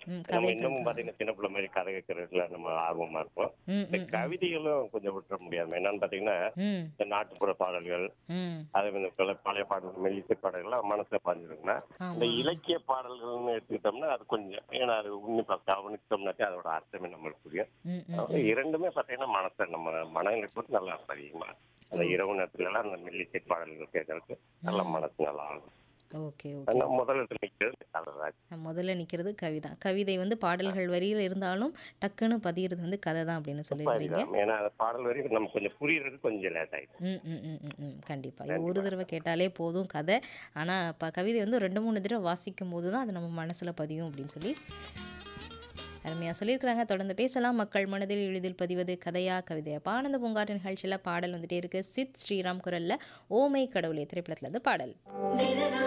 ம் நம்ம கதைகள் இன்னமும் தான் பாத்தீங்கன்னா சின்ன பிள்ளை மாதிரி கதை கேட்கறதுல நம்ம ஆர்வமா இருப்போம் ம் இந்த ம் ம் கவிதைகளும் கொஞ்சம் விட்டுற முடியாது என்னன்னு பாத்தீங்கன்னா ம் இந்த நாட்டுப்புற பாடல்கள் ம் அதே மாதிரி இந்த பல- பழைய பாடல்கள் மெல்லிசை பாடல்கள்லாம் மனசுல பாஞ்சிருக்குன்னா இந்த ஆமா இலக்கிய பாடல்கள்னு எடுத்துக்கிட்டோம்னா அது கொஞ்சம் ஏன்னா அது உன்னிப்பா கவனிச்சோம்னாக்கா அதோட அர்த்தமே நம்மளுக்கு புரியும் ம் ம் அதாவது இரண்டுமே பாத்தீங்கன்னா மனசை நம்ம மனங்களுக்கு நல்லா அதிகமா அந்த இரவு நேரத்துல எல்லாம் அந்த மெல்லிசை பாடல்கள் கேட்கறதுக்கு நல்ல மனசு நல்லா ஆகும் ஓகே ஓகே ஆனா முதல்ல நிற்கிறது கதைதான் நான் முதல்ல நிற்கிறது கவிதை கவிதை வந்து பாடல்கள் வரியில் இருந்தாலும் டக்குன்னு பதியிறது வந்து கதை தான் அப்படின்னு சொல்லிடுறீங்க சரிதான். ஏன்னா அந்த பாடல் வரைக்கும் நமக்கு கொஞ்சம் புரியறது கொஞ்சம் லேட் ஆயிடும் ம் ம் ம் ம் ம் கண்டிப்பாக இது ஒரு தடவை கேட்டாலே போதும் கதை ஆனால் இப்போ கவிதை வந்து ரெண்டு மூணு தடவை வாசிக்கும் போது தான் அது நம்ம மனசில் பதியும் அப்படின்னு சொல்லி அருமையாக சொல்லியிருக்கிறாங்க தொடர்ந்து பேசலாம் மக்கள் மனதில் எளிதில் பதிவது கதையா கவிதையா ஆனந்த பூங்காட்டு நிகழ்ச்சியில் பாடல் வந்துட்டே இருக்கு சித் ஸ்ரீராம் குரல்ல ஓமை கடவுளே திரைப்படத்துல இருந்து பாடல்